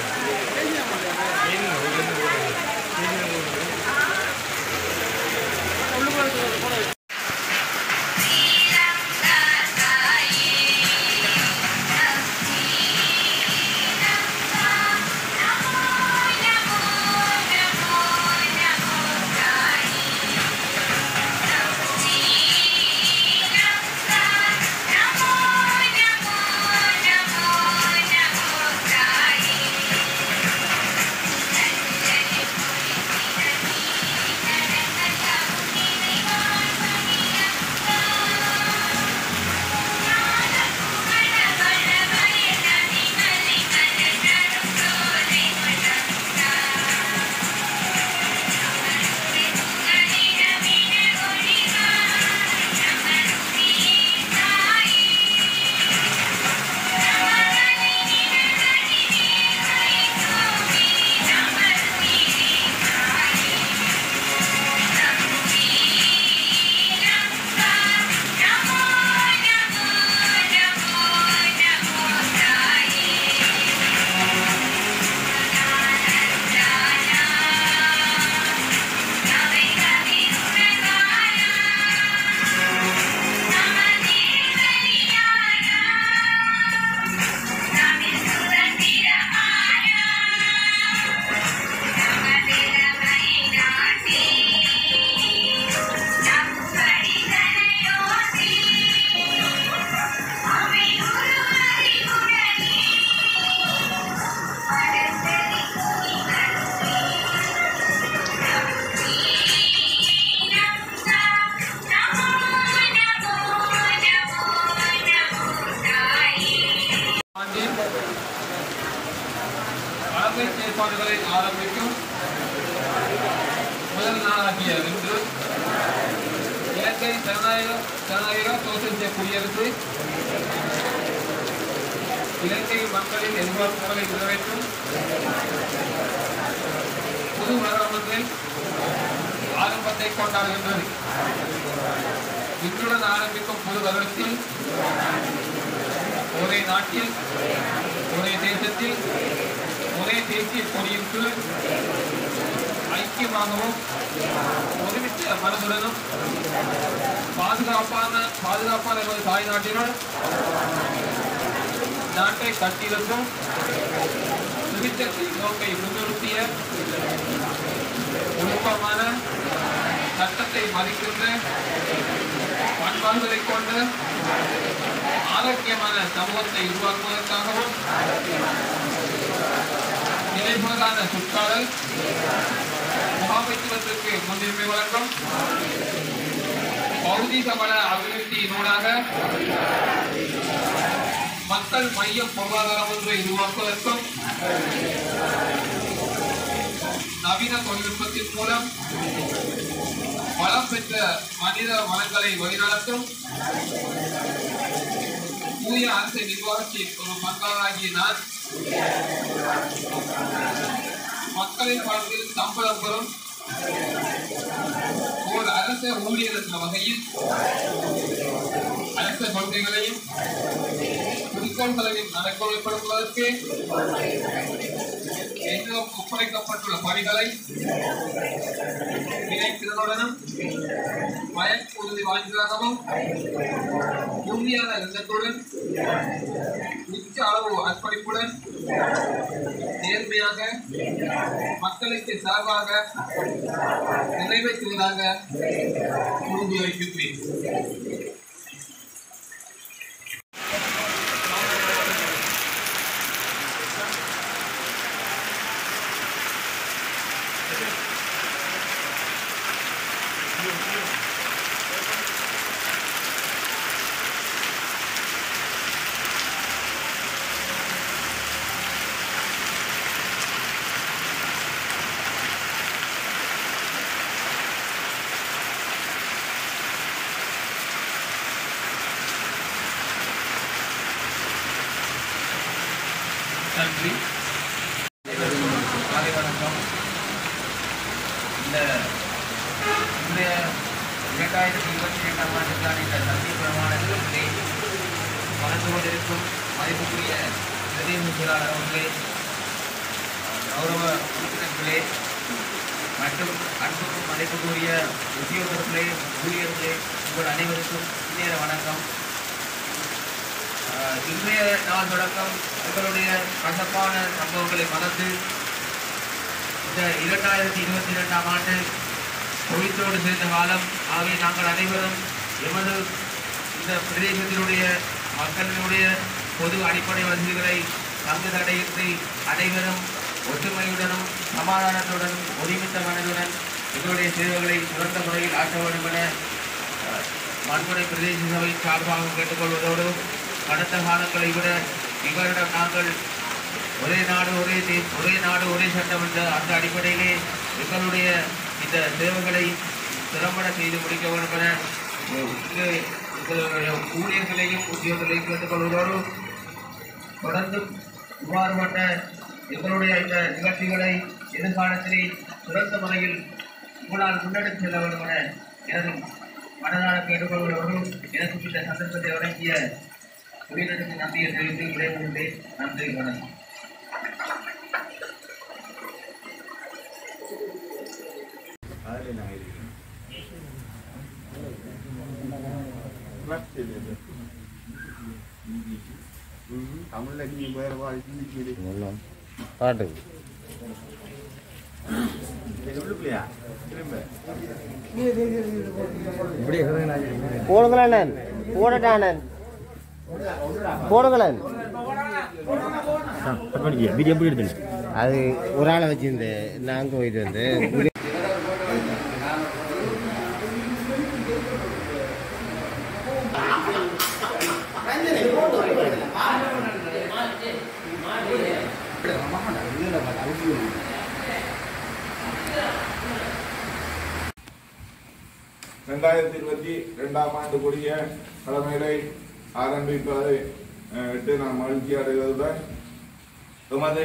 ஆண்டின் கலவை செயற்பாடுகளை ஆரம்பிக்கும் முதல் நாளாகிய இன்று இலங்கை ஜனநாயக ஜனநாயக சோசியலிச குடியரசு இலங்கை மக்களின் எதிர்பார்ப்புகளை நிறைவேற்றும் புது வருடமொன்றில் ஆரம்பத்தை கொண்டாடுகின்றது இன்றுடன் ஆரம்பிக்கும் புது வருடத்தில் ஒரே நாட்டில் ஒரே தேசத்தில் ஒரே தேசிய கொடியின் கீழ் ஐக்கியமாகவும் ஒருமித்த மனதுடனும் பாதுகாப்பான பாதுகாப்பான எமது தாய் நாட்டினுள் நாட்டை கட்டியிருக்கும் சுவித்தத்தின் நோக்கை முன்னிறுத்திய ஒழுக்கமான சட்டத்தை மதிக்கின்ற பண்பாடுகளை கொண்ட ஆரோக்கியமான சமூகத்தை உருவாக்குவதற்காகவும் நிலைமுறையான சுற்றாடல் முகாமைத்துவத்திற்கு முன்னுரிமை வழங்கும் பௌதிக வள அபிவிருத்தியினூடாக மக்கள் மைய பொருளாதாரம் ஒன்றை உருவாக்குவதற்கும் நவீன தொழில்நுட்பத்தின் மூலம் வளம் பெற்ற மனித வளங்களை வழிநடத்தும் தூய அரசு நிர்வாகத்தின் ஒரு பங்காளாகிய நான் மக்களின் வாழ்வில் சம்பளம் பெறும் ஓர் அரச ஊழியர் என்ற வகையில் அரச கொள்கைகளையும் குறிக்கோள்களையும் நடைமுறைப்படுத்துவதற்கு என்னிடம் ஒப்படைக்கப்பட்டுள்ள பணிகளை இணைத்திறனுடனும் பயனுறுதி வாய்ந்ததாகவும் உறுதியான எண்ணத்துடன் உச்ச அளவு அர்ப்பணிப்புடன் நேர்மையாக மக்களுக்கு சார்பாக நிறைவேற்றுவதாக உறுதியளிக்கின்றேன் நன்றி காலை வணக்கம் இந்த இன்றைய இரண்டாயிரத்தி இருபத்தி இரண்டாம் ஆண்டுக்கான இந்த சத்திய பிரமாணத்திலே கலந்து கொண்டிருக்கும் மதிப்புக்குரிய பிரதேச செயலாளர் அவர்களே மற்றும் அன்புக்கும் மதிப்புக்குரிய உத்தியோகர்களே ஊழியர்களே உங்கள் அனைவருக்கும் நேர வணக்கம் ஆஹ் இன்றைய நாள் தொடக்கம் எங்களுடைய கசப்பான சம்பவங்களை மறந்து இந்த இரண்டாயிரத்தி இருபத்தி இரண்டாம் ஆண்டு கோவித்தோடு சேர்ந்த காலம் ஆகவே நாங்கள் அனைவரும் எமது இந்த பிரதேசத்தினுடைய மக்களினுடைய பொது அடிப்படை வசதிகளை தங்கு தடையின்றி அனைவரும் ஒற்றுமையுடனும் சமாதானத்துடனும் ஒருமித்த மனதுடன் எங்களுடைய சேவைகளை சிறந்த முறையில் ஆற்ற வேண்டும் என அஹ், மண்முனை பிரதேச சபை சார்பாக கேட்டுக்கொள்வதோடு கடந்த காலங்களை விட இவரிடம் நாங்கள் ஒரே நாடு ஒரே தே ஒரே நாடு ஒரே சட்டம் என்ற அந்த அடிப்படையிலே எங்களுடைய இந்த சேவைகளை திறம்பட செய்து முடிக்க வேண்டும் என அஹ், இங்கு எங்களுடைய ஊழியர்களையும் உத்தியோகங்களையும் கேட்டுக்கொள்வதோடு தொடர்ந்து இவ்வாறுபட்ட எங்களுடைய இந்த நிகழ்ச்சிகளை எதிர்காலத்திலே சிறந்த முறையில் உங்களால் முன்னெடுத்து செல்ல வேண்டும் என எனது மனதார கேட்டுக்கொள்வதோடு எனக்கு இந்த சந்தர்ப்பத்தை வழங்கிய உயிரிழந்த நம்பியை தெரிவித்து விடைபெறுகிறேன் நன்றி வணக்கம் தமிழ்ல நீ வேற வாழ்க்கை பாட்டு உள்ளுக்குலையா திரும்ப போடுங்களேன் போடட்டானன் போடுங்களேன் வீடியோ எப்படி எடுத்து அது ஒரு ஆளை வச்சிருந்தேன் நான் போயிட்டு வந்து ரெண்டாயிரத்தி இருபத்தி ரெண்டாம் ஆண்டு கூடிய தலைமையிலை ஆரம்பிப்பதை அஹ், இட்டு நாம் மகிழ்ச்சி அடைவதுடன் எமது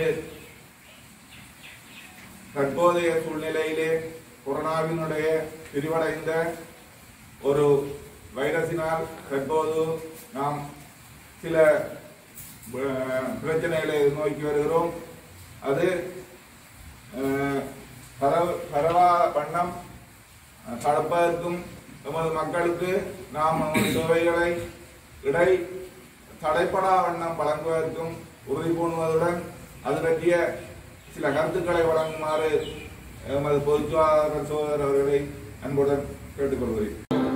தற்போதைய சூழ்நிலையிலே கொரோனாவினுடைய விரிவடைந்த ஒரு வைரஸினால் தற்போது நாம் சில அஹ், பிரச்சனைகளை நோக்கி வருகிறோம் அது அஹ், பரவ பரவா வண்ணம் தடுப்பதற்கும் எமது மக்களுக்கு நாம் நமது சேவைகளை இடை தடைப்படா வண்ணம் வழங்குவதற்கும் உறுதி பூணுவதுடன் அது பற்றிய சில கருத்துக்களை வழங்குமாறு எமது பொதுச் சுகாதார சோதரர் அவர்களை அன்புடன் கேட்டுக்கொள்கிறேன்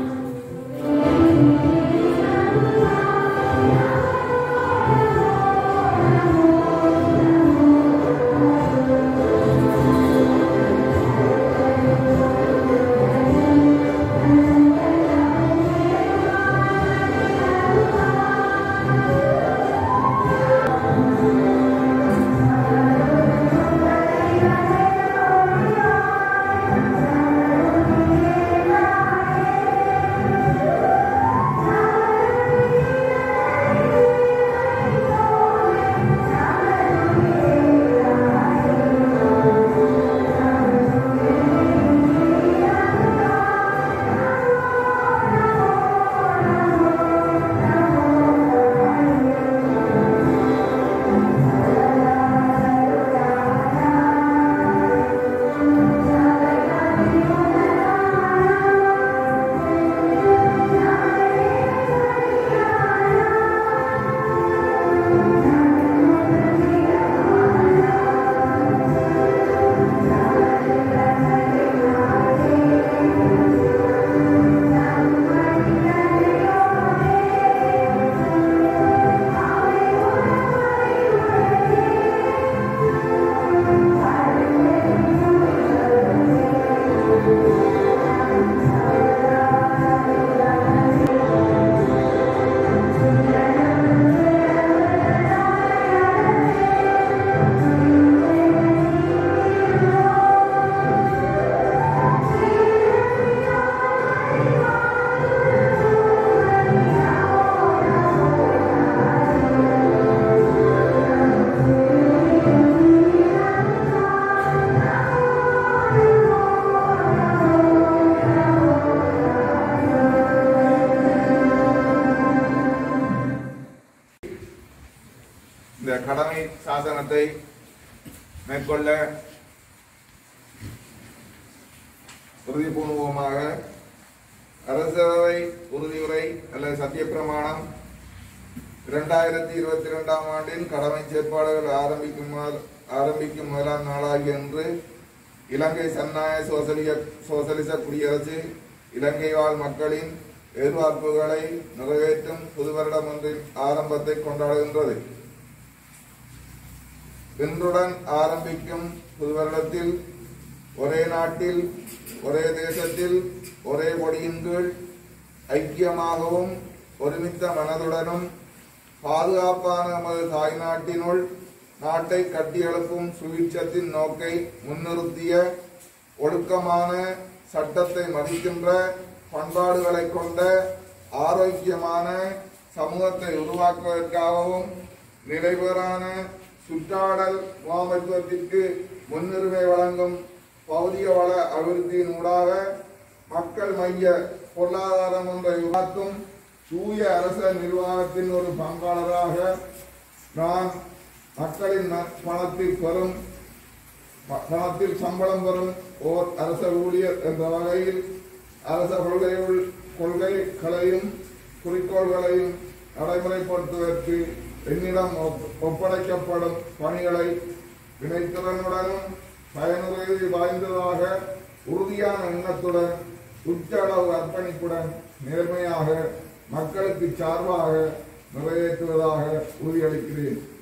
இந்த கடமை சாசனத்தை மேற்கொள்ள உறுதிபூர்வமாக அரசவை உறுதியுரை அல்லது சத்தியப்பிரமாணம் இரண்டாயிரத்தி இருபத்தி இரண்டாம் ஆண்டின் கடமை செயற்பாடுகள் ஆரம்பிக்கும் மா- ஆரம்பிக்கும் முதலாம் நாளாகிய இன்று இலங்கை சன்னாய சோசலிய சோசலிச குடியரசு இலங்கை வாழ் மக்களின் எதிர்பார்ப்புகளை நிறைவேற்றும் புது வருடம் ஒன்றின் ஆரம்பத்தை கொண்டாடுகின்றது இன்றுடன் ஆரம்பிக்கும் புது வருடத்தில் ஒரே நாட்டில் ஒரே தேசத்தில் ஒரே கொடியின் கீழ் ஐக்கியமாகவும் ஒருமித்த மனதுடனும் பாதுகாப்பான நமது தாய்நாட்டினுள் நாட்டை கட்டியெழுப்பும் சுவீட்சத்தின் நோக்கை முன்னிறுத்திய ஒழுக்கமான சட்டத்தை மதிக்கின்ற பண்பாடுகளை கொண்ட ஆரோக்கியமான சமூகத்தை உருவாக்குவதற்காகவும் நிலைபெறான சுற்றாடல் முகாமைத்துவத்திற்கு முன்னுரிமை வழங்கும் பௌதிக வள அபிவிருத்தியின் ஊடாக மக்கள் மைய பொருளாதாரம் ஒன்றை உருவாக்கும் தூய அரச நிர்வாகத்தின் ஒரு பங்காளராக நான் மக்களின் ந- பணத்தில் பெறும் ப- பணத்தில் சம்பளம் பெறும் ஓர் அரச ஊழியர் என்ற வகையில் அரச கொள்கையுள் கொள்கைகளையும் குறிக்கோள்களையும் நடைமுறைப்படுத்துவதற்கு என்னிடம் ஒப்- ஒப்படைக்கப்படும் பணிகளை வினைத்திறனுடனும் பயனுறுதி வாய்ந்ததாக உறுதியான எண்ணத்துடன் உச்சளவு அர்ப்பணிப்புடன் நேர்மையாக மக்களுக்கு சார்பாக நிறைவேற்றுவதாக உறுதியளிக்கிறேன்